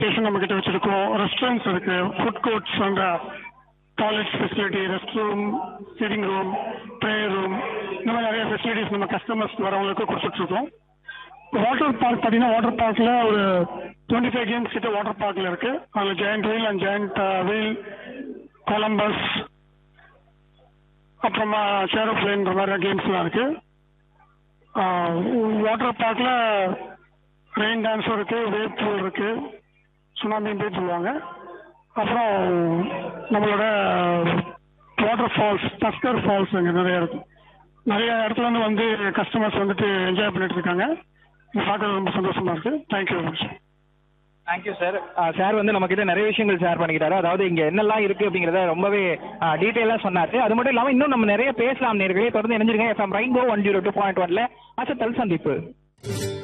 station நம்ம கிட்ட வச்சிருக்கோம் ரெஸ்டாரண்ட்ஸ் இருக்கு food courts and toilet facility rest room seating room prayer room இந்த மாதிரி நிறைய ஃபெசிலிட்டிஸ் நம்ம கஸ்டமர்ஸ் வரவங்களுக்கு கொடுத்துட்டு இருக்கோம் வாட்டர் பார்க் பார்த்தீங்கன்னா வாட்டர் பார்க்கில் ஒரு டுவெண்ட்டி ஃபைவ் கேம்ஸ் கிட்ட வாட்டர் பார்க்கில் இருக்கு அதில் giant wheel and giant wheel Columbus அப்புறமா ஷேரோ பிளேன்ற மாதிரி கேம்ஸ்லாம் இருக்கு வாட்டர் பார்க்கில் ரெயின் டான்ஸும் இருக்கு வேவ் பூல் இருக்கு சுனாமி பீச் சொல்லுவாங்க அப்புறம் நம்மளோட வாட்டர் ஃபால்ஸ் டஸ்கர் ஃபால்ஸ் அங்கே நிறைய இருக்கு நிறைய இடத்துல இருந்து வந்து கஸ்டமர்ஸ் வந்துட்டு என்ஜாய் பண்ணிட்டு இருக்காங்க இது பார்க்கறது ரொம்ப சந்தோஷமா இருக்கு thank you very much thank you sir sir வந்து நம்ம கிட்ட நிறைய விஷயங்கள் ஷேர் பண்ணிக்கிட்டாரு அதாவது இங்க என்னெல்லாம் இருக்கு அப்படிங்கறத ரொம்பவே டீட்டெயிலா சொன்னாரு அது மட்டும் இல்லாம இன்னும் நம்ம நிறைய பேசலாம் நேர்களே தொடர்ந்து இணைஞ்சிருங்க FM rainbow one zero two point ஒன்ல அசத்தல் சந்திப்பு